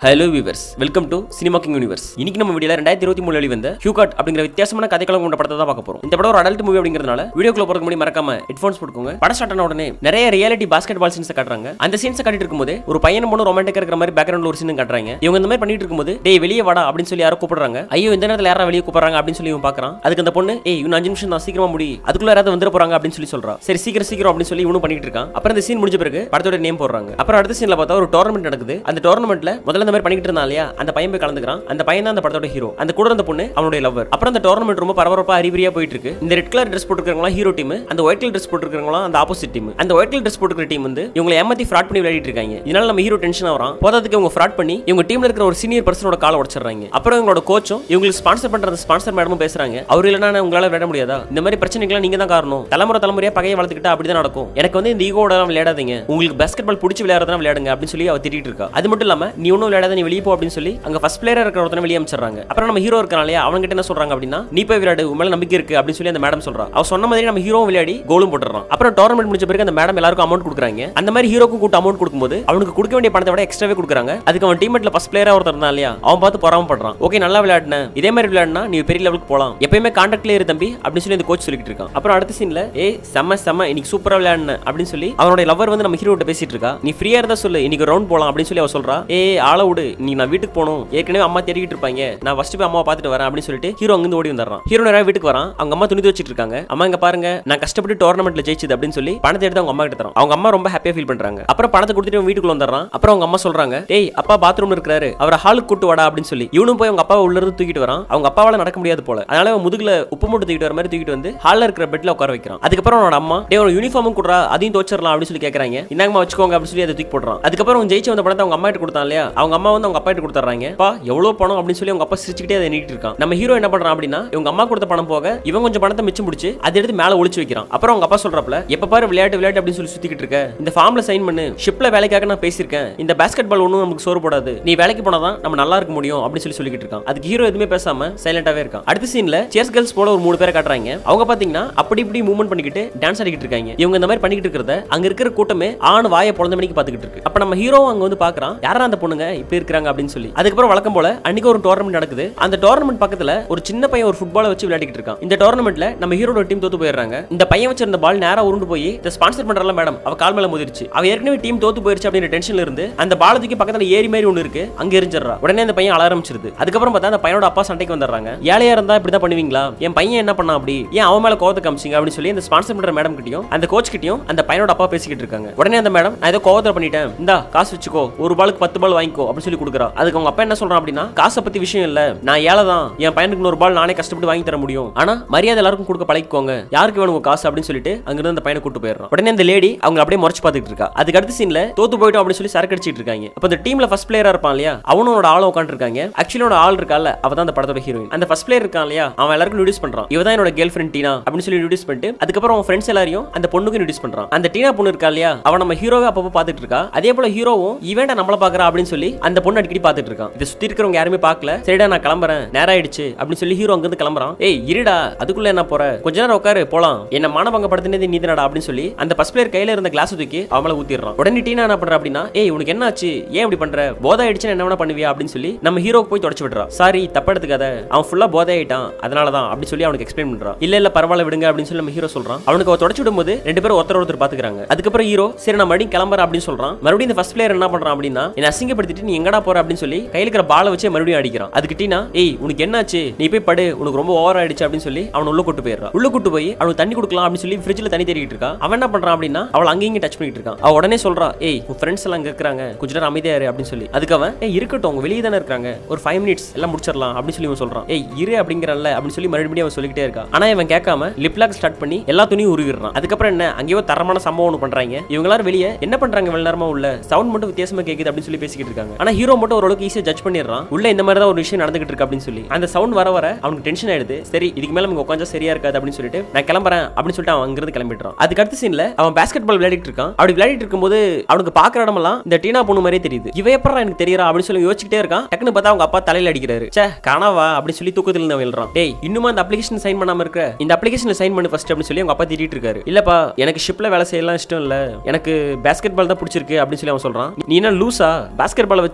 hello viewers welcome to cinema king universe இன்னைக்கு நம்ம வீடியோல ரெண்டாயிரத்தி இருபத்தி மூணு வெளிவந்த ஹியூகாட் அப்படிங்கிற வித்தியாசமான கதைக்களம் கொண்ட படத்தை தான் பார்க்க போறோம் இந்த படம் ஒரு அடல்ட் மூவி அப்படிங்கிறதுனால வீடியோக்குள்ள போறதுக்கு முன்னாடி மறக்காம ஹெட்ஃபோன்ஸ் போட்டுக்கோங்க படம் ஸ்டார்ட் ஆன உடனே நிறைய ரியாலிட்டி பாஸ்கெட் பால் சீன்ஸ் காட்டுறாங்க அந்த சீன்ஸ் காட்டிட்டு இருக்கும்போது ஒரு பையன் பொண்ணு ரொமான்டிக் இருக்கிற மாதிரி பேக்ரவுண்ட்ல ஒரு சீன் காட்டுறாங்க இவங்க இந்த மாதிரி பண்ணிட்டு இருக்கும்போது டேய் வெளியே வாடா அப்படின்னு சொல்லி யாரோ கூப்பிடுறாங்க ஐயோ இந்த நேரத்தில் யாரா வெளியே கூப்பிடுறாங்க அப்படின்னு சொல்லி இவன் பார்க்கறான் அதுக்கு அந்த பொண்ணு ஏய் இன்னும் அஞ்சு நிமிஷம் தான் சீக்கிரமா முடி அதுக்குள்ள யாராவது வந்துட போறாங்க அப்படின்னு சொல்லி சொல்றா சரி சீக்கிரம் சீக்கிரம் அப்படின்னு சொல்லி இவனும் பண்ணிட்டு இருக்கான் அப்புறம் இந்த சீன் முடிஞ்ச பிறகு படத்தோட நேம் போடுறாங்க அப்புறம் அடுத்த சீன்ல பார்த்தா ஒரு டோர்னமெண்ட் நடக்குது அந்த டோர்னமெண்ட்ல முதல்ல இந்த மாதிரி பண்ணிட்டு இருந்தான் இல்லையா அந்த பையன் போய் கலந்துக்கிறான் அந்த பையன் தான் அந்த படத்தோட ஹீரோ அந்த கூட இருந்த பொண்ணு அவனுடைய லவர் அப்புறம் அந்த டோர்னமெண்ட் ரொம்ப பரபரப்பா அறிவிரியா போயிட்டு இருக்கு இந்த ரெட் கலர் ட்ரெஸ் போட்டுருக்கவங்க ஹீரோ டீம் அந்த ஒயிட் கலர் ட்ரெஸ் போட்டுருக்கவங்க அந்த ஆப்போசிட் டீம் அந்த ஒயிட் கலர் ட்ரெஸ் போட்டுக்கிற டீம் வந்து இவங்களை ஏமாத்தி ஃப்ராட் பண்ணி விளையாடிட்டு இருக்காங்க இதனால நம்ம ஹீரோ டென்ஷன் ஆகிறான் போதாதுக்கு இவங்க ஃப்ராட் பண்ணி இவங்க டீம்ல இருக்கிற ஒரு சீனியர் பர்சனோட காலை உடச்சிடுறாங்க அப்புறம் இவங்களோட கோச்சும் இவங்களுக்கு ஸ்பான்சர் பண்ற அந்த ஸ்பான்சர் மேடமும் பேசுறாங்க அவர் இல்லைன்னா உங்களால விளையாட முடியாதா இந்த மாதிரி பிரச்சனைக்கெல்லாம் நீங்க தான் காரணம் தலைமுறை தலைமுறையா பகையை வளர்த்துக்கிட்டா அப்படிதான் நடக்கும் எனக்கு வந்து இந்த ஈகோட விளையாடாதீங்க உங்களுக்கு பாஸ்கெட் பால் பிடிச்சி விளையாடுறதா விளையாடுங்க அப்படின்னு சொல்லி அவ திட்டிட்டு இருக்கா அது மட்டும் இல்லாம நீ ஒன்றும் விளையாடாத நீ வெளியே போ அப்படின்னு சொல்லி அங்க ஃபர்ஸ்ட் பிளேயர் இருக்கிற ஒருத்தனை வெளியே அமைச்சிடுறாங்க அப்புறம் நம்ம ஹீரோ இருக்கான் இல்லையா அவங்க கிட்ட என்ன சொல்றாங்க அப்படின்னா நீ போய் விளையாடு உன் மேல நம்பிக்கை இருக்கு அப்படின்னு சொல்லி அந்த மேடம் சொல்றா அவ சொன்ன மாதிரி நம்ம ஹீரோ விளையாடி கோலும் போட்டுறான் அப்புறம் டோர்னமெண்ட் முடிஞ்ச பிறகு அந்த மேடம் எல்லாருக்கும் அமௌண்ட் கொடுக்குறாங்க அந்த மாதிரி ஹீரோக்கும் கூட்ட அமௌண்ட் கொடுக்கும்போது அவனுக்கு கொடுக்க வேண்டிய பணத்தை விட எக்ஸ்ட்ராவே கொடுக்குறாங்க அதுக்கு அவன் டீமெட்ல ஃபர்ஸ்ட் பிளேயரா ஒருத்தர் இருந்தான் இல்லையா அவன் பார்த்து பொறாம பண்றான் ஓகே நல்லா விளையாடுன இதே மாதிரி விளையாடுனா நீ பெரிய லெவலுக்கு போலாம் எப்பயுமே கான்டாக்ட்ல இரு தம்பி அப்படின்னு சொல்லி அந்த கோச் சொல்லிட்டு இருக்கான் அப்புறம் அடுத்த சீன்ல ஏ செம்ம செம்ம இன்னைக்கு சூப்பரா விளையாடுன அப்படின்னு சொல்லி அவனோட லவர் வந்து நம்ம ஹீரோ கிட்ட பேசிட்டு இருக்கா நீ ஃப்ரீயா இருந்தா சொல்லு இன்னைக்கு ரவுண்ட் போலாம் அப்படின்னு சொல்லி அவ சொல்றா ஏ ஆள விடு நீ நான் வீட்டுக்கு போகணும் ஏற்கனவே அம்மா தேடிக்கிட்டு இருப்பாங்க நான் ஃபர்ஸ்ட் போய் அம்மாவை பார்த்துட்டு வரேன் அப்படின்னு சொல்லிட்டு ஹீரோ அங்கிருந்து ஓடி வந்துடுறான் ஹீரோ நேரா வீட்டுக்கு வரான் அவங்க அம்மா துணி வச்சிட்டு இருக்காங்க அம்மா இங்க பாருங்க நான் கஷ்டப்பட்டு டோர்னமெண்ட்ல ஜெயிச்சது அப்படின்னு சொல்லி பணத்தை எடுத்து அவங்க அம்மா கிட்ட தரோம் அவங்க அம்மா ரொம்ப ஹாப்பியா ஃபீல் பண்றாங்க அப்புறம் பணத்தை கொடுத்துட்டு இவன் வீட்டுக்குள்ள வந்துடுறான் அப்புறம் அவங்க அம்மா சொல்றாங்க டேய் அப்பா பாத்ரூம்ல இருக்காரு அவரை ஹாலுக்கு கூட்டு வாடா அப்படின்னு சொல்லி இவனும் போய் அவங்க அப்பாவை உள்ள இருந்து தூக்கிட்டு வரான் அவங்க அப்பாவால நடக்க முடியாது போல அதனால அவன் முதுகுல உப்பு மூட்டை தூக்கிட்டு வர மாதிரி தூக்கிட்டு வந்து ஹால்ல இருக்கிற பெட்ல உட்கார வைக்கிறான் அதுக்கப்புறம் அவனோட அம்மா டே ஒரு யூனிஃபார்மும் கொடுறா அதையும் தோச்சிடலாம் அப்படின்னு சொல்லி கேக்குறாங்க இந்தாங்கம்மா வச்சுக்கோங்க அப்படின்னு சொல்லி அதை தூக்கி போடுறான் அதுக்கப்புறம் அவங்க ஜெயிச்சு வந்த பணத்தை அவங்க அம்மா கிட்ட கொடுத்தான் இல்லையா அவங்க அம்மா வந்து அவங்க அப்பா கிட்ட கொடுத்துறாங்க பா எவ்வளவு பணம் அப்படின்னு சொல்லி அவங்க அப்பா சிரிச்சுக்கிட்டே அதை நீட்டிட்டு இருக்கான் நம்ம ஹீரோ என்ன பண்றான் அப்படின்னா இவங்க அம்மா கொடுத்த பணம் போக இவன் கொஞ்சம் பணத்தை மிச்சம் பிடிச்சி அதை எடுத்து மேல ஒளிச்சு வைக்கிறான் அப்புறம் அவங்க அப்பா சொல்றப்பல எப்ப பாரு விளையாட்டு விளையாட்டு அப்படின்னு சொல்லி சுத்திக்கிட்டு இருக்க இந்த ஃபார்ம்ல சைன் பண்ணு ஷிப்ல வேலைக்காக நான் பேசியிருக்கேன் இந்த பாஸ்கெட் பால் ஒன்றும் நமக்கு சோறு போடாது நீ வேலைக்கு போனாதான் நம்ம நல்லா இருக்க முடியும் அப்படின்னு சொல்லி சொல்லிக்கிட்டு இருக்கான் அதுக்கு ஹீரோ எதுவுமே பேசாம சைலண்டாவே இருக்கான் அடுத்த சீன்ல சேர்ஸ் கேர்ள்ஸ் போல ஒரு மூணு பேரை காட்டுறாங்க அவங்க பாத்தீங்கன்னா அப்படி இப்படி மூவ்மெண்ட் பண்ணிக்கிட்டு டான்ஸ் ஆடிக்கிட்டு இருக்காங்க இவங்க இந்த மாதிரி பண்ணிக்கிட்டு இருக்கிறத அங்க இருக்கிற கூட்டமே ஆண் வாயை பொழந்த மணிக்கு பாத்துக்கிட்டு இருக்கு அப்ப நம்ம ஹீரோ அங்க வந்து பாக்குறான் யாரா அந்த பொண்ணுங்க இப்படி இருக்காங்க அப்படின்னு சொல்லி அதுக்கப்புறம் வழக்கம் போல அன்னைக்கு ஒரு டோர்னமெண்ட் நடக்குது அந்த டோர்னமெண்ட் பக்கத்துல ஒரு சின்ன பையன் ஒரு ஃபுட்பாலை வச்சு விளையாடிட்டு இருக்கான் இந்த டோர்னமெண்ட்ல நம்ம ஹீரோட டீம் தோத்து போயிடுறாங்க இந்த பையன் வச்சிருந்த பால் நேரா உருண்டு போய் இந்த ஸ்பான்சர் பண்றல மேடம் அவ கால் மேல முதிருச்சு அவ ஏற்கனவே டீம் தோத்து போயிருச்சு அப்படின்ற டென்ஷன்ல இருந்து அந்த பால தூக்கி பக்கத்துல ஏரி மாதிரி ஒன்று இருக்கு அங்க எரிஞ்சிடறா உடனே அந்த பையன் அழ ஆரம்பிச்சிருது அதுக்கப்புறம் பார்த்தா அந்த பையனோட அப்பா சண்டைக்கு வந்துடுறாங்க ஏழையா இருந்தா இப்படி தான் பண்ணுவீங்களா என் பையன் என்ன பண்ணா அப்படி ஏன் அவன் மேல கோவத்தை காமிச்சிங்க அப்படின்னு சொல்லி அந்த ஸ்பான்சர் பண்ற மேடம் கிட்டயும் அந்த கோச் கிட்டயும் அந்த பையனோட அப்பா பேசிக்கிட்டு இருக்காங்க உடனே அந்த மேடம் நான் ஏதோ கோவத்தை பண்ணிட்டேன் இந்தா காசு வச்சுக்கோ ஒரு பாலுக்கு பத்து பால் வாங்கிக்கோ அப்படின்னு சொல்லி கொடுக்குறா அதுக்கு அவங்க அப்பா என்ன சொல்றான் அப்படின்னா காசை பத்தி விஷயம் இல்ல நான் ஏழை தான் என் பையனுக்கு ஒரு பால் நானே கஷ்டப்பட்டு வாங்கி தர முடியும் ஆனா மரியாதை எல்லாருக்கும் கொடுக்க பழகிக்கோங்க யாருக்கு வேணும் உங்க காசு அப்படின்னு சொல்லிட்டு அங்கிருந்து அந்த பையனை கூட்டு போயிடுறான் உடனே அந்த லேடி அவங்க அப்படியே முறைச்சு பார்த்துட்டு இருக்கா அதுக்கு அடுத்த சீன்ல தோத்து போயிட்டோம் அப்படின்னு சொல்லி சரக்கு அடிச்சிட்டு இருக்காங்க அப்ப இந்த டீம்ல ஃபர்ஸ்ட் பிளேயரா இருப்பான் இல்லையா அவனோட ஆளும் உட்காந்துருக்காங்க ஆக்சுவலோட ஆள் இருக்கால அவ தான் அந்த படத்தோட ஹீரோயின் அந்த ஃபர்ஸ்ட் பிளேயர் இருக்கான் இல்லையா அவன் எல்லாருக்கும் இன்ட்யூஸ் பண்றான் இவ தான் என்னோட கேர்ள் ஃப்ரெண்ட் டீனா அப்படின்னு சொல்லி இன்ட்யூஸ் பண்ணிட்டு அதுக்கப்புறம் அவன் ஃப்ரெண்ட்ஸ் எல்லாரையும் அந்த பொண்ணுக்கு இன்ட்யூஸ் பண்றான் அந்த டீனா பொண்ணு இருக்கா இல்லையா அவன் நம்ம ஹீரோவை அப்பப்போ பார்த்துட்டு இருக்கா அதே போல ஹீரோவும் இவன்டா நம்மள பாக்குறா அப்படின்னு சொல்லி அந்த பொண்ணு அடிக்கடி பார்த்துட்டு இருக்கான் இதை சுத்தி இருக்கிறவங்க யாருமே பார்க்கல சரிடா நான் கிளம்புறேன் நேரம் ஆயிடுச்சு அப்படின்னு சொல்லி ஹீரோ அங்கிருந்து கிளம்புறான் ஏய் இருடா அதுக்குள்ள என்ன போற கொஞ்ச நேரம் உட்காரு போலாம் என்ன மானபங்க படுத்தினது நீ தானடா அப்படின்னு சொல்லி அந்த ஃபர்ஸ்ட் பிளேயர் கையில இருந்த கிளாஸ் தூக்கி அவன் மேல ஊத்திடுறான் உடனே டீனா என்ன பண்ற அப்படின்னா ஏய் உனக்கு என்ன ஆச்சு ஏன் இப்படி பண்ற போதை ஆயிடுச்சுன்னு என்ன வேணா பண்ணுவியா அப்படின்னு சொல்லி நம்ம ஹீரோக்கு போய் தொடச்சு விடுறா சாரி தப்ப எடுத்துக்காத அவன் ஃபுல்லா போதை ஆயிட்டான் அதனால தான் அப்படி சொல்லி அவனுக்கு எக்ஸ்பிளைன் பண்றான் இல்ல இல்ல பரவாயில்ல விடுங்க அப்படின்னு சொல்லி நம்ம ஹீரோ சொல்றான் அவனுக்கு அவ தொடச்சு விடும்போது ரெண்டு பேரும் ஒருத்தர் ஒருத்தர் பாத்துக்கிறாங்க அதுக்கப்புறம் ஹீரோ சரி நான் மறுபடியும் கிளம்புறேன் அப்படின்னு சொல்றான் மறுபடியும் இந்த ஃபர்ஸ்ட் பிளேயர் என்ன பண்றான் அப்படின்னா என்ன அசிங்கப்படுத்திட்டு நீ எங்கடா போற அப்படின்னு சொல்லி கையில இருக்கிற பாலை வச்சு மறுபடியும் அடிக்கிறான் அதுக்கு டீனா ஏய் உனக்கு என்னாச்சு நீ போய் படு உனக்கு ரொம்ப ஓவர் ஆயிடுச்சு அப்படின்னு சொல்லி அவன் உள்ள கூட்டு போயிடுறான் உள்ள கூட்டு போய் அவனுக்கு தண்ணி கொடுக்கலாம் அப்படின்னு சொல்லி ஃப்ரிட்ஜ்ல தண்ணி தேடிட்டு இருக்கான் அவன் என்ன பண்றான் அப்படின்னா அவள் அங்கேயும் டச் பண்ணிட்டு இருக்கான் அவ உடனே சொல்றா ஏய் உன் ஃப்ரெண்ட்ஸ் எல்லாம் அங்க இருக்காங்க கொஞ்ச நேரம் அமைதியா இரு அப்படின்னு சொல்லி அதுக்கு அவன் ஏய் இருக்கட்டும் அவங்க வெளியே தானே இருக்காங்க ஒரு ஃபைவ் மினிட்ஸ் எல்லாம் முடிச்சிடலாம் அப்படின்னு சொல்லி இவன் சொல்றான் ஏய் இரு அப்படிங்கிறல்ல அப்படின்னு சொல்லி மறுபடியும் அவன் சொல்லிக்கிட்டே இருக்கான் ஆனா இவன் கேட்காம லிப்லாக் ஸ்டார்ட் பண்ணி எல்லா துணியும் உருவிடுறான் அதுக்கப்புறம் என்ன அங்கேயோ தரமான சம்பவம் ஒன்று பண்றாங்க இவங்க எல்லாரும் வெளியே என்ன பண்றாங்க வெள்ள நேரமா உள்ள சவுண்ட் மட்டும் வித்தியாசமா கேக்குது அப்படின்னு சொல்லி பேசிக்கிட்டு இருக்காங்க ஆனா ஹீரோ மட்டும் ஓரளவுக்கு ஈஸியா ஜட்ஜ் பண்ணிடுறான் உள்ள இந்த மாதிரி தான் ஒரு விஷயம் நடந்துகிட்டு இருக்கு அப்படின்னு சொல்லி அந்த சவுண்ட் வர வர அவனுக்கு டென்ஷன் ஆயிடுது சரி இதுக்கு மேல நமக்கு உட்காந்தா சரியா இருக்காது அப்படின்னு சொல்லிட்டு நான் கிளம்புறேன் அப்படின்னு சொல்லிட்டு அவன் அங்கிருந்து கிளம்பிடுறான் அதுக்கு அடுத்த சீன்ல அவன் பாஸ்கெட் பால் விளையாடிட்டு இருக்கான் அப்படி விளையாடிட்டு இருக்கும்போது அவனுக்கு பாக்குற இடமெல்லாம் இந்த டீனா பொண்ணு மாதிரியே தெரியுது இவ எப்பறம் எனக்கு தெரியறா அப்படின்னு சொல்லி யோசிச்சுட்டே இருக்கான் டக்குன்னு பார்த்தா அவங்க அப்பா தலையில அடிக்கிறாரு சே கனவா அப்படின்னு சொல்லி தூக்கத்துல இருந்து விழுறான் டேய் இன்னுமா அந்த அப்ளிகேஷன் சைன் பண்ணாம இருக்க இந்த அப்ளிகேஷன்ல சைன் பண்ணு ஃபர்ஸ்ட் அப்படின்னு சொல்லி அவங்க அப்பா திட்டிட்டு இருக்காரு இல்லப்பா எனக்கு ஷிப்ல வேலை செய்யலாம் இஷ்டம் இல்ல எனக்கு பாஸ்கெட் பால் தான் பிடிச்சிருக்கு அப்படின்னு சொல்லி அவன் சொல்றான் நீ என்ன லூசா பாஸ்கெட் பால் வச்சு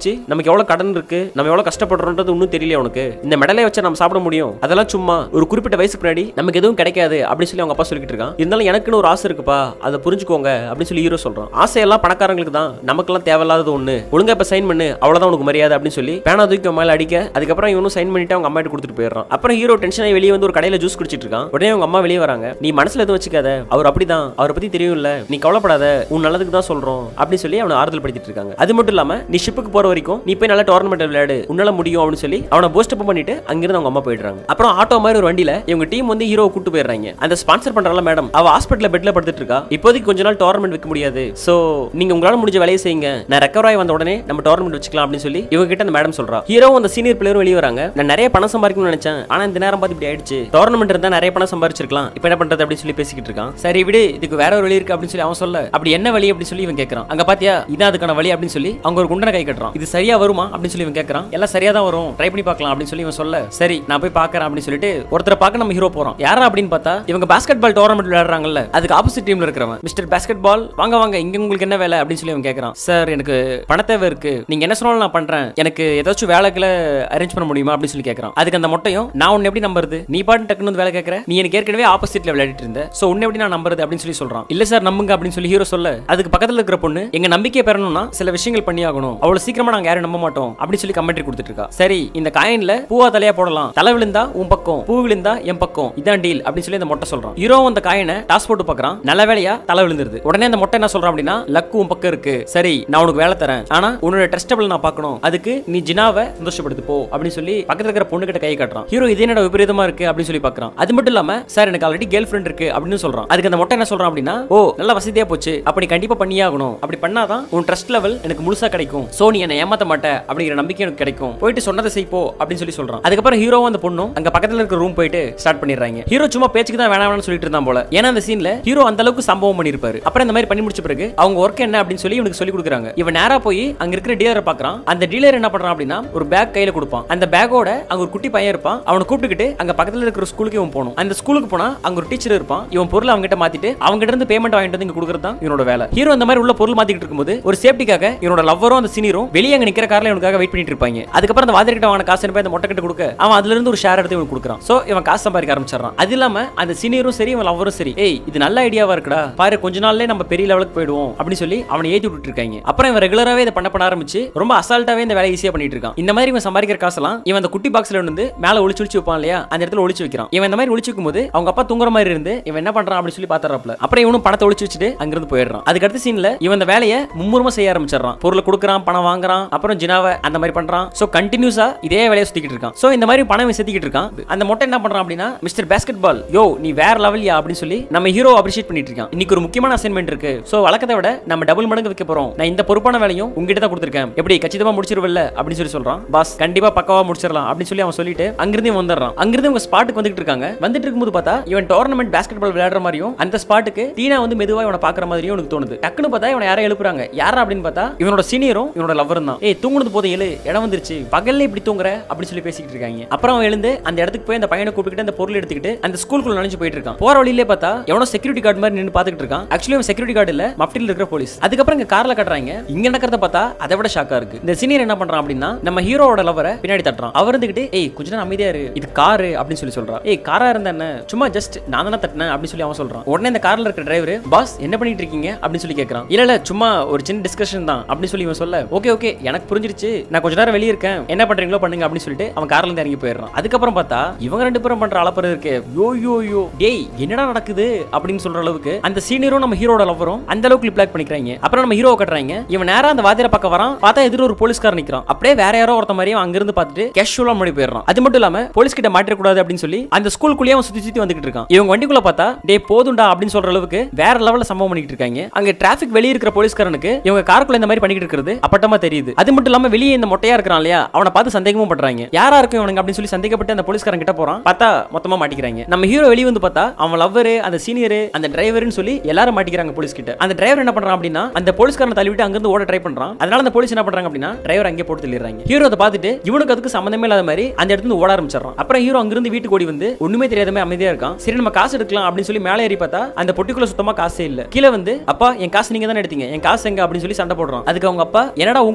வச்சு நமக்கு எவ்வளவு கடன் இருக்கு நம்ம எவ்வளவு கஷ்டப்படுறோன்றது இன்னும் தெரியல உனக்கு இந்த மெடலை வச்சு நம்ம சாப்பிட முடியும் அதெல்லாம் சும்மா ஒரு குறிப்பிட்ட வயசுக்கு முன்னாடி நமக்கு எதுவும் கிடைக்காது அப்படின்னு சொல்லி அவங்க அப்பா சொல்லிட்டு இருக்கான் இருந்தாலும் எனக்குன்னு ஒரு ஆசை இருக்குப்பா அதை புரிஞ்சுக்கோங்க அப்படின்னு சொல்லி ஹீரோ சொல்றான் ஆசையெல்லாம் பணக்காரங்களுக்கு தான் நமக்கெல்லாம் தேவையில்லாதது ஒண்ணு ஒழுங்கா இப்ப சைன் பண்ணு அவ்வளவுதான் உனக்கு மரியாதை அப்படின்னு சொல்லி பேனா தூக்கி அவன் மேல அடிக்க அதுக்கப்புறம் இவனும் சைன் பண்ணிட்டு அவங்க அம்மா கொடுத்துட்டு போயிடுறான் அப்புறம் ஹீரோ டென்ஷன் ஆகி வெளியே வந்து ஒரு கடையில ஜூஸ் குடிச்சிட்டு இருக்கான் உடனே அவங்க அம்மா வெளியே வராங்க நீ மனசுல எதுவும் வச்சுக்காத அவர் அப்படிதான் அவரை பத்தி தெரியும்ல நீ கவலைப்படாத உன் நல்லதுக்கு தான் சொல்றோம் அப்படின்னு சொல்லி அவனை ஆறுதல் படுத்திட்டு இருக்காங்க அது மட்டும் இல்லாம நீ ஷிப்புக்கு போற வரைக்கும் நீ போய் நல்லா டோர்னமெண்ட் விளையாடு உன்னால முடியும் அப்படின்னு சொல்லி அவனை பூஸ்ட் அப் பண்ணிட்டு அங்கிருந்து அவங்க அம்மா போயிடுறாங்க அப்புறம் ஆட்டோ மாதிரி ஒரு வண்டியில இவங்க டீம் வந்து ஹீரோ கூட்டு போயிடுறாங்க அந்த ஸ்பான்சர் பண்றாங்க மேடம் அவ ஹாஸ்பிட்டல்ல பெட்ல படுத்துட்டு இருக்கா இப்போதைக்கு கொஞ்ச நாள் டோர்னமெண்ட் வைக்க முடியாது சோ நீங்க உங்களால முடிஞ்ச வேலையை செய்யுங்க நான் ரெக்கவர் ஆகி வந்த உடனே நம்ம டோர்னமெண்ட் வச்சுக்கலாம் அப்படின்னு சொல்லி இவங்க கிட்ட அந்த மேடம் சொல்றா ஹீரோ அந்த சீனியர் பிளேயரும் வெளியே வராங்க நான் நிறைய பணம் சம்பாதிக்கணும்னு நினைச்சேன் ஆனா இந்த நேரம் பார்த்து இப்படி ஆயிடுச்சு டோர்னமெண்ட் இருந்தா நிறைய பணம் சம்பாதிச்சிருக்கலாம் இப்போ என்ன பண்றது அப்படின்னு சொல்லி பேசிக்கிட்டு இருக்கான் சரி விடு இதுக்கு வேற ஒரு வழி இருக்கு அப்படின்னு சொல்லி அவன் சொல்ல அப்படி என்ன வழி அப்படின்னு சொல்லி இவன் கேட்கறான் அங்க பாத்தியா இதான் அதுக்கான வழி அப்படின்னு சொல்லி அவங்க ஒரு குண்டனை கை கட்டுறான் இது சரியா வருமா அப்படின்னு சொல்லி இவன் கேட்கறான் எல்லாம் சரியா தான் வரும் ட்ரை பண்ணி பார்க்கலாம் அப்படின்னு சொல்லி இவன் சொல்ல சரி நான் போய் பார்க்கறேன் அப்படின்னு சொல்லிட்டு ஒருத்தரை பார்க்க நம்ம ஹீரோ போறோம் யாரா அப்படின்னு பார்த்தா இவங்க பாஸ்கெட் பால் டோர்னமெண்ட் விளையாடுறாங்கல்ல அதுக்கு ஆப்போசிட் டீம்ல இருக்கிறவன் மிஸ்டர் பாஸ்கெட் பால் வாங்க வாங்க இங்க உங்களுக்கு என்ன வேலை அப்படின்னு சொல்லி அவன் கேட்கறான் சார் எனக்கு பண தேவை இருக்கு நீங்க என்ன சொன்னாலும் நான் பண்றேன் எனக்கு ஏதாச்சும் வேலைகளை அரேஞ்ச் பண்ண முடியுமா அப்படின்னு சொல்லி கேட்கறான் அதுக்கு அந்த மொட்டையும் நான் உன்னை எப்படி நம்புறது நீ பாட்டு டக்குனு வந்து வேலை கேட்கற நீ எனக்கு ஏற்கனவே ஆப்போசிட்ல விளையாடிட்டு இருந்த சோ உன்னை எப்படி நான் நம்புறது அப்படின்னு சொல்லி சொல்றான் இல்ல சார் நம்புங்க அப்படின்னு சொல்லி ஹீரோ சொல்ல அதுக்கு பக்கத்துல இருக்கிற பொண்ணு எங்க நம்பிக்கை பெறணும்னா சில விஷயங்கள் பண்ணி ஆகணும் அவ்வளவு சீக்கிரமா நாங்க யாரும் நம்ப மாட்டோம் அப்படின்னு சொல்லி கமெண்ட்ரி கொடுத்துட்டு இருக்கா சரி இந்த காயின்ல பூவா தலையா போடலாம் தலை விழுந்தா உன் பக்கம் பூ விழுந்தா என் பக்கம் இதான் டீல் அப்படின்னு சொல்லி அந்த மொட்டை சொல்றான் ஹீரோ அந்த காயினை டாஸ் போட்டு பார்க்கறான் நல்ல வேலையா தலை விழுந்துருது உடனே அந்த மொட்டை என்ன சொல்றான் அப்படின்னா லக்கு உன் பக்கம் இருக்கு சரி நான் உனக்கு வேலை தரேன் ஆனா உன்னோட ட்ரஸ்டபிள் நான் பார்க்கணும் அதுக்கு நீ ஜினாவை சந்தோஷப்படுத்து போ அப்படின்னு சொல்லி பக்கத்துல இருக்கிற பொண்ணு கிட்ட கை காட்டுறான் ஹீரோ இது என்னோட விபரீதமா இருக்கு அப்படின்னு சொல்லி பார்க்கறான் அது மட்டும் இல்லாம சார் எனக்கு ஆல்ரெடி கேர்ள் ஃப்ரெண்ட் இருக்கு அப்படின்னு சொல்றான் அதுக்கு அந்த மொட்டை என்ன சொல்றான் அப்படின்னா ஓ நல்ல வசதியா போச்சு அப்படி கண்டிப்பா பண்ணியே ஆகணும் அப்படி பண்ணாதான் உன் ட்ரஸ்ட் லெவல் எனக்கு முழுசா கிடைக்கும் சோ நீ என்ன ஏமாத்த மாட்ட அப்படிங்கிற நம்பிக்கை எனக்கு கிடைக்கும் போயிட்டு சொன்னதை செய் போ அப்படின்னு சொல்லி சொல்றான் அதுக்கப்புறம் ஹீரோவும் அந்த பொண்ணும் அங்க பக்கத்துல இருக்கிற ரூம் போயிட்டு ஸ்டார்ட் பண்ணிடுறாங்க ஹீரோ சும்மா பேச்சுக்கு தான் வேணாம் வேணாம்னு சொல்லிட்டு இருந்தான் போல ஏன்னா அந்த சீன்ல ஹீரோ அந்த அளவுக்கு சம்பவம் பண்ணிருப்பாரு அப்புறம் இந்த மாதிரி பண்ணி முடிச்ச பிறகு அவங்க ஒர்க் என்ன அப்படின்னு சொல்லி இவனுக்கு சொல்லி கொடுக்குறாங்க இவன் நேரா போய் அங்க இருக்கிற டீலரை பாக்குறான் அந்த டீலர் என்ன பண்றான் அப்படின்னா ஒரு பேக் கையில கொடுப்பான் அந்த பேக்கோட அங்க ஒரு குட்டி பையன் இருப்பான் அவனை கூப்பிட்டுக்கிட்டு அங்க பக்கத்துல இருக்கிற ஸ்கூலுக்கு இவன் போகணும் அந்த ஸ்கூலுக்கு போனா அங்க ஒரு டீச்சர் இருப்பான் இவன் பொருள் அவங்க கிட்ட மாத்திட்டு அவங்க கிட்ட இருந்து பேமெண்ட் வாங்கிட்டு வந்து இங்க கொடுக்கறது தான் இவனோட வேலை ஹீரோ அந்த மாதிரி உள்ள பொருள் மாத்திட்டு இருக்கும்போது ஒரு சேஃப்டிக்காக இவனோட லவ்வரும் அந்த சீனியரும் வெளியே அங்க நிக்கிற கார்ல இவனுக்காக வெயிட் பண்ணிட்டு இருப்பாங்க அதுக்கப்புறம் அந்த வாதிரி கிட்ட வாங்கின காசு போய் அந்த மொட்டை கிட்ட கொடுக்க அவன் அதுல இருந்து ஒரு ஷேர் எடுத்து இவன் கொடுக்குறான் சோ இவன் காசு சம்பாதிக்க ஆரம்பிச்சிடறான் அது இல்லாம அந்த சீனியரும் சரி இவன் லவ்வரும் சரி ஏய் இது நல்ல ஐடியாவா இருக்குடா பாரு கொஞ்ச நாள்லயே நம்ம பெரிய லெவலுக்கு போயிடுவோம் அப்படின்னு சொல்லி அவனை ஏத்தி விட்டுட்டு இருக்காங்க அப்புறம் இவன் ரெகுலராவே இதை பண்ண பண்ண ஆரம்பிச்சு ரொம்ப அசால்ட்டாவே இந்த வேலையை ஈஸியா பண்ணிட்டு இருக்கான் இந்த மாதிரி இவன் சம்பாதிக்கிற காசெல்லாம் இவன் அந்த குட்டி பாக்ஸ்ல வந்து மேல ஒளிச்சு ஒளிச்சு வைப்பான் இல்லையா அந்த இடத்துல ஒளிச்சு வைக்கிறான் இவன் இந்த மாதிரி ஒளிச்சு வைக்கும்போது அவங்க அப்பா தூங்குற மாதிரி இருந்து இவன் என்ன பண்றான் அப்படின்னு சொல்லி பாத்துறாப்ல அப்புறம் இவனும் பணத்தை ஒளிச்சு வச்சுட்டு அங்கிருந்து போயிடுறான் அதுக்கு அடுத்த சீன்ல இவன் இந்த வேலையை மும்முரமா செய்ய ஆரம்பிச்சிடறான் பொருளை கொடுக்குறான் பணம் வாங்குறான் அப்புறம் ஜினாவை அந்த மாதிரி பண்றான் சோ கண்டினியூஸா இதே வேலையை சுத்திக்கிட்டு இருக்கான் சோ இந்த மாதிரி பணம் இவன் செத்திக்கிட்டு இருக்கான் அந்த மொட்டை என்ன பண்றான் அப்படின்னா மிஸ்டர் பாஸ்கெட் பால் யோ நீ வேற லெவல்யா அப்படின்னு சொல்லி நம்ம ஹீரோ அப்ரிஷியேட் பண்ணிட்டு இருக்கான் இன்னைக்கு ஒரு முக்கியமான அசைன்மெண்ட் இருக்கு சோ வழக்கத்தை விட நம்ம டபுள் மடங்கு வைக்க போறோம் நான் இந்த பொறுப்பான வேலையும் உங்ககிட்ட தான் கொடுத்துருக்கேன் எப்படி கச்சிதமா முடிச்சிருவல்ல அப்படின்னு சொல்லி சொல்றான் பாஸ் கண்டிப்பா பக்கவா முடிச்சிடலாம் அப்படின்னு சொல்லி அவன் சொல்லிட்டு அங்கிருந்து இவன் வந்துடுறான் அங்கிருந்து இவங்க ஸ்பாட்டுக்கு வந்துட்டு இருக்காங்க வந்துட்டு இருக்கும்போது பார்த்தா இவன் டோர்னமெண்ட் பாஸ்கெட் பால் விளையாடுற மாதிரியும் அந்த ஸ்பாட்டுக்கு டீனா வந்து மெதுவா இவனை பாக்குற மாதிரியும் உனக்கு தோணுது டக்குன்னு பார்த்தா இவனை யாரை எழுப்புறாங்க யாரா அப்படின்னு பார்த்தா இவனோட சீனியரும் இவனோட லவரும் தான் ஏய் தூங்குனது போதும் எழு இடம் வந்துருச்சு பகல்ல இப்படி தூங்குற அப்படி சொல்லி பேசிக்கிட்டு இருக்காங்க அப்புறம் அவன் எழுந்து அந்த இடத்துக்கு போய் அந்த பையனை கூப்பிட்டு அந்த பொருள் எடுத்துக்கிட்டு அந்த ஸ்கூலுக்குள்ள நினைச்சு போயிட்டு இருக்கான் போற வழியிலே பார்த்தா எவனோ செக்யூரிட்டி கார்டு மாதிரி நின்று பாத்துக்கிட்டு இருக்கான் ஆக்சுவலி அவன் செக்யூரிட்டி கார்டு இல்ல மஃப்டில் இருக்கிற போலீஸ் அதுக்கப்புறம் இங்க கார்ல கட்டுறாங்க இங்க நடக்கிறத பார்த்தா அதை விட ஷாக்கா இருக்கு இந்த சீனியர் என்ன பண்றான் அப்படின்னா நம்ம ஹீரோவோட லவரை பின்னாடி தட்டுறான் அவர் இருந்துகிட்டு ஏய் கொஞ்ச நேரம் அமைதியா இரு இது காரு அப்படின்னு சொல்லி சொல்றான் ஏய் காரா இருந்தா என்ன சும்மா ஜஸ்ட் நான் தானே தட்டினேன் அப்படின்னு சொல்லி அவன் சொல்றான் உடனே இந்த கார்ல இருக்கிற டிரைவர் பாஸ் என்ன பண்ணிட்டு இருக்கீங்க அப்படின்னு சொல்லி கேட்கறான் இல்ல இல்ல சும்மா ஒரு சின்ன டிஸ்கஷன் தான் அப்படின்னு சொல்லி இவன் சொல்ல ஓகே ஓகே எனக்கு புரிஞ்சிருச்சு நான் கொஞ்ச நேரம் வெளியே இருக்கேன் என்ன பண்றீங்களோ பண்ணுங்க அப்படின்னு சொல்லிட்டு அவன் கார்ல இருந்து இறங்கி போயிடுறான் அதுக்கப்புறம் பார்த்தா இவங்க ரெண்டு பேரும் பண்ற அளப்பறது இருக்கு யோ யோ யோ டேய் என்னடா நடக்குது அப்படின்னு சொல்ற அளவுக்கு அந்த சீனியரும் நம்ம ஹீரோட லவரும் அந்த அளவுக்கு லிப்ளாக் பண்ணிக்கிறாங்க அப்புறம் நம்ம ஹீரோ கட்டுறாங்க இவன் நேரா அந்த வாதிர பக்கம் வரான் பார்த்தா எதிர ஒரு போலீஸ்கார் நிக்கிறான் அப்படியே வேற யாரோ ஒருத்த மாதிரி அவன் அங்கிருந்து பார்த்துட்டு கேஷுவலா முன்னாடி போயிடுறான் அது மட்டும் இல்லாம போலீஸ் கிட்ட மாட்டிட கூடாது அப்படின்னு சொல்லி அந்த ஸ்கூலுக்குள்ளேயே அவன் சுத்தி சுத்தி வந்துகிட்டு இருக்கான் இவங்க வண்டிக்குள்ள பார்த்தா டே போதுண்டா அப்படின்னு சொல்ற அளவுக்கு வேற லெவல்ல சம்பவம் பண்ணிட்டு இருக்காங்க அங்க டிராபிக் வெளியே இருக்கிற போலீஸ்காரனுக்கு இவங்க காருக்குள்ள இந்த மாதிரி பண்ணிட்டு இருக்கிறது அப்பட்டமா தெரியுது அது மட்டும் இல்லாம வெளியே இந்த மொட்டையா இருக்கிறான் இல்லையா அவனை பார்த்து சந்தேகமும் பண்றாங்க யாரா இருக்கும் இவனுங்க அப்படின்னு சொல்லி சந்தேகப்பட்டு அந்த போலீஸ்காரன் கிட்ட போறான் பார்த்தா மொத்தமா மாட்டிக்கிறாங்க நம்ம ஹீரோ வெளியே வந்து பார்த்தா அவன் லவ்வர் அந்த சீனியர் அந்த டிரைவர்னு சொல்லி எல்லாரும் மாட்டிக்கிறாங்க போலீஸ் கிட்ட அந்த டிரைவர் என்ன பண்றான் அப்படின்னா அந்த போலீஸ்காரனை தள்ளிவிட்டு அங்கிருந்து ஓட ட்ரை பண்றான் அதனால அந்த போலீஸ் என்ன பண்றாங்க அப்படின்னா டிரைவர் அங்கே போட்டு தள்ளிடுறாங்க ஹீரோ அதை பார்த்துட்டு இவனுக்கு அதுக்கு சம்மந்தமே இல்லாத மாதிரி அந்த இடத்துல இருந்து ஓட ஆரம்பிச்சிடறான் அப்புறம் ஹீரோ அங்கிருந்து வீட்டுக்கு ஓடி வந்து ஒண்ணுமே தெரியாத மாதிரி அமைதியா இருக்கான் சரி நம்ம காசு எடுக்கலாம் அப்படின்னு சொல்லி மேலே ஏறி பார்த்தா அந்த பொட்டிக்குள்ள சுத்தமா காசே இல்ல கீழே வந்து அப்பா என் காசு நீங்க தானே எடுத்தீங்க என் காசு எங்க அப்படின்னு சொல்லி சண்டை போடுறான் அதுக்கு அவங்க அப்பா என்னடா உன்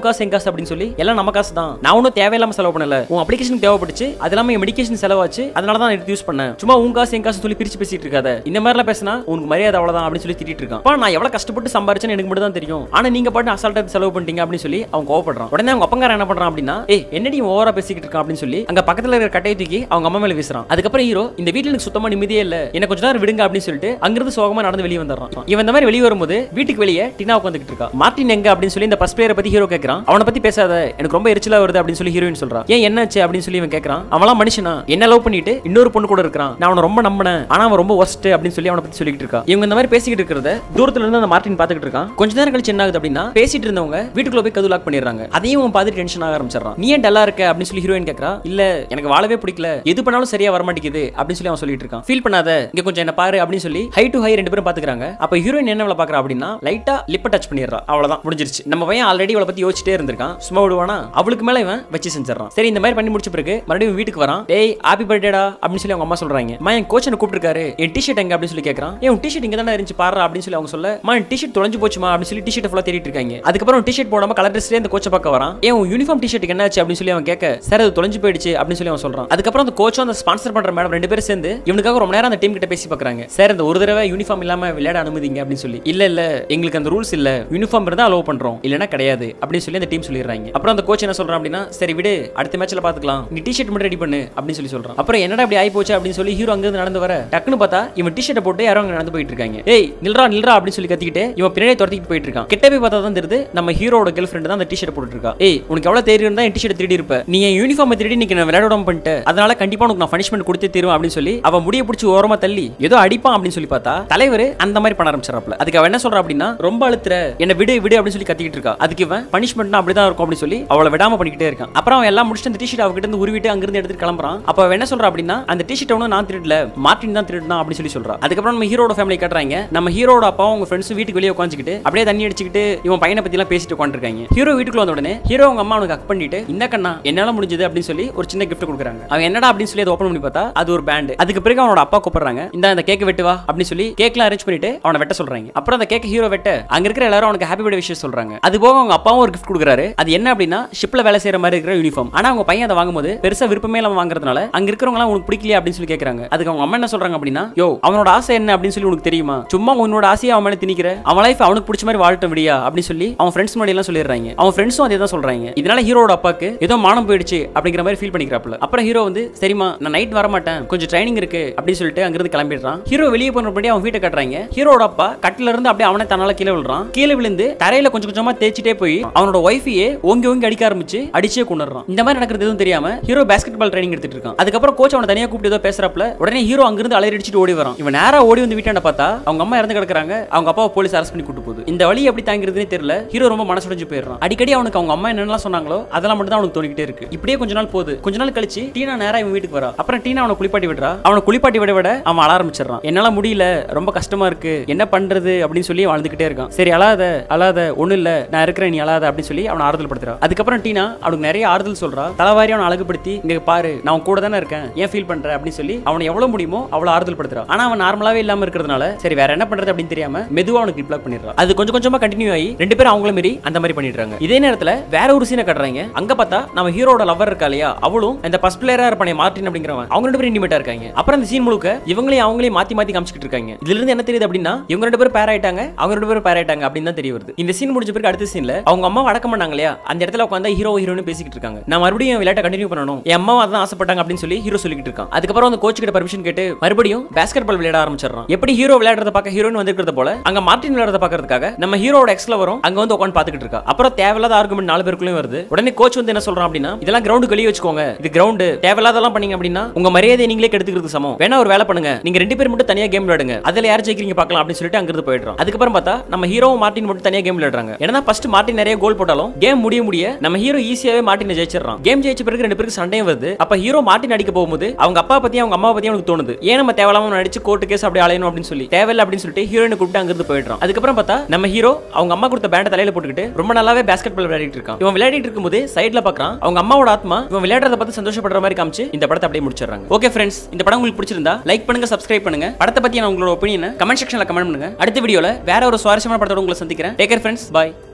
காசு என் காசு அப்படின்னு சொல்லி எல்லாம் நம்ம காசு தான் நான் ஒன்றும் தேவையில்லாம செலவு பண்ணல உன் அப்ளிகேஷன் தேவைப்பட்டுச்சு அது இல்லாம என் மெடிக்கேஷன் செலவாச்சு அதனால தான் எடுத்து யூஸ் பண்ணேன் சும்மா உன் காசு என் காசு சொல்லி பிரிச்சு பேசிட்டு இருக்காத இந்த மாதிரிலாம் பேசினா உனக்கு மரியாதை அவ்வளவுதான் அப்படின்னு சொல்லி திட்டிட்டு இருக்கான் அப்பா, நான் எவ்வளவு கஷ்டப்பட்டு சம்பாரிச்சேன்னு எனக்கு மட்டும் தான் தெரியும் ஆனா நீங்க பாட்டு அசால்ட்டா செலவு பண்ணிட்டீங்க அப்படின்னு சொல்லி அவன் கோவப்படுறான் உடனே அவங்க அப்பங்காரன் என்ன பண்றான் அப்படின்னா ஏய் என்னடி ஓவரா பேசிக்கிட்டு இருக்கான் அப்படின்னு சொல்லி அங்க பக்கத்துல இருக்கிற கட்டையை தூக்கி அவங்க அம்மா மேல வீசுறான் அதுக்கப்புறம் ஹீரோ இந்த வீட்டுல எனக்கு சுத்தமா நிம்மதியே இல்ல என்ன கொஞ்ச நேரம் விடுங்க அப்படின்னு சொல்லிட்டு அங்கிருந்து சோகமா நடந்து வெளியே வந்துடுறான் இவன் இந்த மாதிரி வெளியே வரும்போது வீட்டுக்கு வெளியே டினா உட்காந்துட்டு இருக்கா மார்ட்டின் எங்க அப்படின்னு சொல்லி இந்த ஃபர்ஸ்ட் பிளேயரை பத்தி ஹீரோ கேட்கறான் அவனை பத்தி பேசாத எனக்கு ரொம்ப எரிச்சலா வருது அப்படின்னு சொல்லி ஹீரோயின் சொல்றான் ஏன் என்னாச்சு அப்படின்னு சொல்லி இவன் கேட்கறான் அவன்லாம் மனுஷனா என்ன லவ் பண்ணிட்டு இன்னொரு பொண்ணு கூட இருக்கிறான் நான் அவனை ரொம்ப நம்பினேன் ஆனா அவன் ரொம்ப ஒஸ்ட் அப்படின்னு சொல்லி அவனை பத்தி சொல்லிட்டு இருக்கா இவங்க இந்த மாதிரி பேசிக்கிட்டு இருக்கிறத தூரத்துல இருந்து அந்த மார்ட்டின் பாத்துக்கிட்டு இருக்கான் கொஞ்ச நேரம் கழிச்சு என்ன ஆகுது அப்படின்னா பேசிட்டு இருந்தவங்க வீட்டுக்குள்ள போய் கது லாக் பண்ணிடுறாங்க அதையும் அவன் பார்த்துட்டு டென்ஷன் ஆக ஆரம்பிச்சிடறான் நீ ஏன் டல்லா இருக்க அப்படின்னு சொல்லி ஹீரோயின் கேட்கறா இல்ல எனக்கு வாழவே பிடிக்கல எது பண்ணாலும் சரியா வர மாட்டேங்குது அப்படின்னு சொல்லி அவன் சொல்லிட்டு இருக்கான் ஃபீல் பண்ணாத இங்க கொஞ்சம் என்ன பாரு அப்படின்னு சொல்லி ஹை டு ஹை ரெண்டு பேரும் பாத்துக்கிறாங்க அப்ப ஹீரோயின் என்ன வேலை பாக்குறா அப்படின்னா லைட்டா லிப்ப டச் பண்ணிடுறா அவ்வளவுதான் முடிஞ்சிருச்சு நம்ம பையன் ஆல்ரெடி அவளை பத்தி யோசிச்சிட்டே இருந்திருக்கான் சும்மா விடுவானா அவளுக்கு மேல இவன் வச்சு செஞ்சிடறான் சரி இந்த மாதிரி பண்ணி முடிச்ச பிறகு மறுபடியும் வீட்டுக்கு வரான் டேய் ஹாப்பி பர்த்டேடா அப்படின்னு சொல்லி அவங்க அம்மா சொல்றாங்க மா என் கோச் என்ன கூப்பிட்டுருக்காரு என் டிஷர்ட் எங்க அப்படின்னு சொல்லி கேட்கறான் ஏன் டிஷர்ட் இங்க தானே இருந்துச்சு பாரு அப்படின்னு சொல்லி அவங்க சொல்ல மா என் டிஷர்ட் தொலைஞ்சு போச்சுமா அப்படின்னு சொல்லி டிஷர்ட் ஃபுல்லா தேடிட்டு இருக்காங்க அதுக்கப்புறம் டிஷர்ட் போடாம கலர் ட்ரெஸ்லேயே அந்த கோச்சை பார்க்க வரான் ஏன் உன் யூனிஃபார்ம் டிஷர்ட் என்னாச்சு அப்படின்னு சொல்லி அவன் கேட்க சார் அது தொலைஞ்சு போயிடுச்சு அப்படின்னு சொல்லி அவன் சொல்றான் அதுக்கப்புறம் அந்த கோச்சும் அந்த ஸ்பான்சர் பண்ற மேடம் ரெண்டு பேரும் சேர்ந்து இவனுக்காக ரொம்ப நேரம் அந்த டீம் கிட்ட பேசி பார்க்கறாங்க சார் இந்த ஒரு தடவை யூனிஃபார்ம் இல்லாம விளையாட அனுமதிங்க அப்படின்னு சொல்லி இல்ல இல்ல எங்களுக்கு அந்த ரூல்ஸ் இல்ல யூனிஃபார்ம் இருந்தா அலோவ் பண்றோம் இல்லனா கிடையாது அப்படின்னு சொல்லி அந்த டீம் சொல்லிடுறாங்க அப்புறம் அந்த கோச் என்ன சொல்றான் அப்படின்னா சரி விடு அடுத்த மேட்ச்ல பாத்துக்கலாம் நீ டிஷர்ட் மட்டும் ரெடி பண்ணு அப்படின்னு சொல்லி சொல்றான் அப்புறம் என்னடா இப்படி ஆயி போச்சு அப்படின்னு சொல்லி ஹீரோ அங்க நடந்து வர டக்குன்னு பார்த்தா இவன் டிஷர்ட்டை போட்டு யாரோ அங்க நடந்து போயிட்டு இருக்காங்க ஏய் நில்றா நில்றா அப்படின்னு சொல்லி கத்திக்கிட்டு இவன் பின்னாடி துரத்திட்டு போயிட்டு இருக்கான் கிட்ட போய் பார்த்தா தான் தெரியுது நம்ம ஹீரோட கேர்ள் ஃப்ரெண்ட் தான் அந்த டிஷர்ட் போட்டுட்டு இருக்கா ஏய் உனக்கு எவ்வளவு தெரியும் தான் என் டிஷர்ட் திருடி இருப்ப நீ என் யூனிஃபார்ம் திருடி நீங்க நான் விளையாடாம பண்ணிட்டு அதனால கண்டிப்பா உனக்கு நான் பனிஷ்மெண்ட் கொடுத்து தருவேன் அப்படின்னு சொல்லி அவன் முடிய பிடிச்சி ஓரமா தள்ளி ஏதோ அடிப்பான் அப்படின்னு சொல்லி பார்த்தா தலைவர் அந்த மாதிரி பண்ண ஆரம்பிச்சிடறாப்ல அதுக்கு அவன் என்ன சொல்றா அப்படின்னா ரொம்ப அழுத்துற என்ன விடு விடு அப்படின்னு சொல்லி கத்திக்கிட்டு இருக்கா அதுக்கு இவன் பனிஷ்மெண்ட்னா அப்படிதான் இருக்கும் அப்படின்னு சொல்லி அவளை விடாம பண்ணிக்கிட்டே இருக்கான் அப்புறம் அவன் எல்லாம் முடிச்சுட்டு அந்த டிஷர்ட் அவகிட்ட இருந்து உருவிட்டு அங்கிருந்து எடுத்துட்டு கிளம்புறான் அப்ப அவன் என்ன சொல்றா அப்படின்னா அந்த டிஷர்ட் ஒன்றும் நான் திருடல மார்ட்டின் தான் திருடுனா அப்படின்னு சொல்லி சொல்றா அதுக்கப்புறம் நம்ம ஹீரோட ஃபேமிலி கட்டுறாங்க நம்ம ஹீரோட அப்பாவும் அவங்க ஃப்ரெண்ட்ஸும் வீட்டுக்கு வெளியே உட்காந்துக்கிட்டு அப்படியே தண்ணி அடிச்சுக்கிட்டு இவன் பையனை பத்தி எல்லாம் பேசிட்டு உட்காந்துருக்காங்க ஹீரோ வீட்டுக்குள்ள வந்த உடனே ஹீரோ அவங்க அம்மா அவனுக்கு அக் பண்ணிட்டு இந்த கண்ணா என்னால முடிஞ்சது அப்படின்னு சொல்லி ஒரு சின்ன கிஃப்ட் கொடுக்குறாங்க அவன் என்னடா அப்படின்னு சொல்லி அதை ஓப்பன் பண்ணி பார்த்தா அது ஒரு பேண்ட் அதுக்கு பிறகு அவனோட அப்பா கூப்பிடுறாங்க இந்த அந்த கேக் வெட்டு வா அப்படின்னு சொல்லி கேக்லாம் அரேஞ்ச் பண்ணிட்டு அவனை வெட்ட சொல்றாங்க அப்புறம் அந்த கேக் ஹீரோ வெட்ட அங்க இருக்கிற எல்லாரும் அவனுக்கு ஹாப்பி பர்த்டே விஷயம் சொல்றாங்க அது போக அவங்க அப்பாவும் ஒரு கிஃப்ட் கொடுக்குறாரு அது என்ன அப்படின்னா ஷிப்ல வேலை செய்யற மாதிரி இருக்கிற யூனிஃபார்ம் ஆனா அவங்க பையன் அதை வாங்கும்போது பெருசா விருப்பமே இல்லாம வாங்குறதுனால அங்க இருக்கிறவங்க எல்லாம் உனக்கு பிடிக்கலையா அப்படின்னு சொல்லி கேக்குறாங்க அதுக்கு அவங்க அம்மா என்ன சொல்றாங்க அப்படின்னா யோ அவனோட ஆசை என்ன அப்படின்னு சொல்லி உனக்கு தெரியுமா சும்மா உன்னோட ஆசையை அவன் மேல திணிக்கிற அவன் லைஃப் அவனுக்கு பிடிச்ச மாதிரி வாழட்டும் விடியா அப்படின்னு சொல்லி அவன் ஃப்ரெண்ட்ஸ் முன்னாடி எல்லாம் சொல்லிடுறாங்க அவன் ஃப்ரெண்ட்ஸும் அதே தான் சொல்றாங்க இதனால ஹீரோட அப்பாக்கு ஏதோ மானம் போயிடுச்சு அப்படிங்கிற மாதிரி ஃபீல் பண்ணிக்கிறாப்ல அப்புறம் ஹீரோ வந்து சரிமா நான் நைட் வர மாட்டேன் கொஞ்சம் ட்ரைனிங் இருக்கு அப்படின்னு சொல்லிட்டு அங்கிருந்து கிளம்பிடுறான் ஹீரோ வெளியே போனபடி அவன் வீட்டை கட்டுறாங்க ஹீரோட அப்பா கட்டில இருந்து அப்படியே அவனே தன்னால கீழே விழுறான் கீழே விழுந்து தரையில கொஞ்சம் கொஞ்சமா தேய்ச்சிட்டே போய் அவனோட ஒய்ஃபையே ஓங்கி ஓங்கி அடிக்க ஆரம்பிச்சு அடிச்சே கொண்டுறான் இந்த மாதிரி நடக்கிறது எதுவும் தெரியாம ஹீரோ பாஸ்கெட் பால் ட்ரைனிங் எடுத்துட்டு இருக்கான் அதுக்கப்புறம் கோச் அவனை தனியா கூப்பிட்டு ஏதோ பேசுறப்பல உடனே ஹீரோ அங்கிருந்து அலையடி அடிச்சுட்டு ஓடி வரான் இவன் நேரா ஓடி வந்து வீட்டாண்ட பார்த்தா அவங்க அம்மா இறந்து கிடக்குறாங்க அவங்க அப்பாவை போலீஸ் அரெஸ்ட் பண்ணி கூட்டு போகுது இந்த வழி எப்படி தாங்கிறதுனே தெரியல ஹீரோ ரொம்ப மனசுடைஞ்சு போயிடுறான் அடிக்கடி அவனுக்கு அவங்க அம்மா என்னெல்லாம் சொன்னாங்களோ அதெல்லாம் மட்டும் தான் அவனுக்கு தோணிக்கிட்டே இருக்கு இப்படியே கொஞ்ச நாள் போகுது கொஞ்ச நாள் கழிச்சு டீனா நேரா இவன் வீட்டுக்கு வரா அப்புறம் டீனா அவனை குளிப்பாட்டி விடுறா அவனை குளிப்பாட்டி விட விட அவன் அழ ஆரம்பிச்சிடறான் என்னால முடியல ரொம்ப கஷ்டமா இருக்கு என்ன பண்றது அப்படின்னு சொல்லி வாழ்ந்துகிட்டே இருக்கான் சரி அழாத அழாத ஒண்ணு இல்ல நான் இருக்கிறேன் நீ அழாத அப்படின்னு சொல்லி அவனை ஆறுதல் படுத்துறா அதுக்கப்புறம் டீனா அவனுக்கு நிறைய ஆறுதல் சொல்றா தலைவாரி அவனை அழகுபடுத்தி இங்க பாரு நான் உன் கூட தானே இருக்கேன் ஏன் ஃபீல் பண்ற அப்படின்னு சொல்லி அவனை எவ்வளவு முடியுமோ அவ்வளவு ஆறுதல் படுத்துறா ஆனா அவன் நார்மலாவே இல்லாம இருக்கிறதுனால சரி வேற என்ன பண்றது அப்படின்னு தெரியாம மெதுவா அவனுக்கு ரிப்ளாக் பண்ணிடுறான் அது கொஞ்சம் கொஞ்சமா கண்டினியூ ஆகி ரெண்டு பேரும் அவங்கள மீறி அந்த மாதிரி பண்ணிடுறாங்க இதே நேரத்துல வேற ஒரு சீனை கட்டுறாங்க அங்க பார்த்தா நம்ம ஹீரோட லவர் இருக்கா இல்லையா அவளும் இந்த ஃபர்ஸ்ட் பிளேயரா இருப்பானே மார்டின் அப்படிங்கிறவன் அவங்க ரெண்டு பேரும் இன்டிமேட்டா இருக்காங்க அப்புறம் அந்த சீன் முழுக்க இவங்களையும் அவங்களையும் மாத்தி மாத்தி காமிச்சிட்டு இருக்காங்க இதுல இருந்து என்ன தெரியுது அப்படின்னா இவங்க ரெண்டு பேரும் பேர் ஆயிட்டாங்க அவங்க ரெண்டு பேரும் பேர் ஆயிட்டாங்க அப்படின்னு தான் தெரிய வருது இந்த சீன் முடிஞ்ச பிறகு அடுத்த சீன்ல அவங்க அம்மா அடக்கம் பண்ணாங்க இல்லையா அந்த இடத்துல உட்காந்து ஹீரோ ஹீரோன்னு பேசிக்கிட்டு இருக்காங்க நான் மறுபடியும் என் விளையாட்டை கண்டினியூ பண்ணணும் என் அம்மா அதான் ஆசைப்பட்டாங்க அப்படின்னு சொல்லி ஹீரோ சொல்லிட்டு இருக்கான் அதுக்கப்புறம் அந்த கோச் கிட்ட பர்மிஷன் கேட்டு மறுபடியும் பாஸ்கெட் பால் விளையாட ஆரம்பிச்சிடறான் எப்படி ஹீரோ விளையாடுறத பார்க்க ஹீரோயின் வந்துருக்கிறது போல அங்க மார்டின் விளையாடுறத பார்க்கறதுக்காக நம்ம ஹீரோட எக்ஸ்ல வரும் அங்க வந்து உட்காந்து பாத்துக்கிட்டு இருக்கா அப்புறம் தேவையில்லாத ஆர்குமெண்ட் நாலு பேருக்குள்ளயும் வருது உடனே கோச் வந்து என்ன சொல்றான் அப்படின்னா இதெல்லாம் கிரவுண்டு வெளியே வச்சுக்கோங்க இது கிரவுண்டு தேவையில்லாதெல்லாம் பண்ணீங்க அப்படின்னா உங்க மரியாதையை நீங்களே கெடுத்துக்கிறது சமம் வேணா ஒரு வேலை பண்ணுங்க நீங்க ரெண்டு பேர் மட்டும் தனியா கேம் விளையாடுங்க அதுல யார் ஜெயிக்கிறீங்க பார்க்கலாம் அப்படின்னு சொல்லிட்டு அங்கிருந்து போயிடுறோம் அதுக்கப்புறம் பார்த்தா நம்ம ஹீரோவும் மார்டின் மட்டும் தனியா கேம் விளையாடுறாங்க ஏன்னா ஃபர்ஸ்ட் மார்டின் நிறைய கோல் போட்டாலும் கேம் முடிய முடிய நம்ம ஹீரோ ஈஸியாவே மார்டினை ஜெயிச்சிடறான் கேம் ஜெயிச்ச பிறகு ரெண்டு பேருக்கு சண்டையும் வருது அப்ப ஹீரோ மார்டின் அடிக்க போகும்போது அவங்க அப்பா பத்தி அவங்க அம்மா பத்தி அவனுக்கு தோணுது ஏன் நம்ம தேவையில்லாம நடிச்சு கோர்ட்டு கேஸ் அப்படி அலையணும் அப்படின்னு சொல்லி தேவையில்ல அப்படின்னு சொல்லிட்டு ஹீரோயினை கூப்பிட்டு அங்கிருந்து போயிடுறான் அதுக்கப்புறம் பார்த்தா நம்ம ஹீரோ அவங்க அம்மா கொடுத்த பேண்டை தலையில போட்டுக்கிட்டு ரொம்ப நல்லாவே பாஸ்கெட் பால் விளையாடிட்டு இருக்கான் இவன் விளையாடிட்டு இருக்கும்போது சைடுல பாக்குறான் அவங்க அம்மாவோட ஆத்மா இவன் விளையாடுறத பார்த்து சந்தோஷப்படுற மாதிரி காமிச்சு இந்த படத்தை அப்படியே முடிச்சிடுறாங்க ஓகே ஃப்ரெண்ட்ஸ் இந்த படம் உங்களுக்கு பிடிச்சிருந்தா லைக் பண்ணுங்க சப்ஸ்கிரைப் பண்ணுங்க படத்தை பத்தி நான் உங்களோட ஒப்பீனியன் கமெண்ட் செக்ஷன்ல கமெண்ட் பண்ணுங்க அடுத்த வீடியோல வேற ஒரு சுவாரஸ்யமான படத்தோட உங்களை சந்திக்கிறேன் டேக்கர் ஃப்ரெண்ட்ஸ் பாய்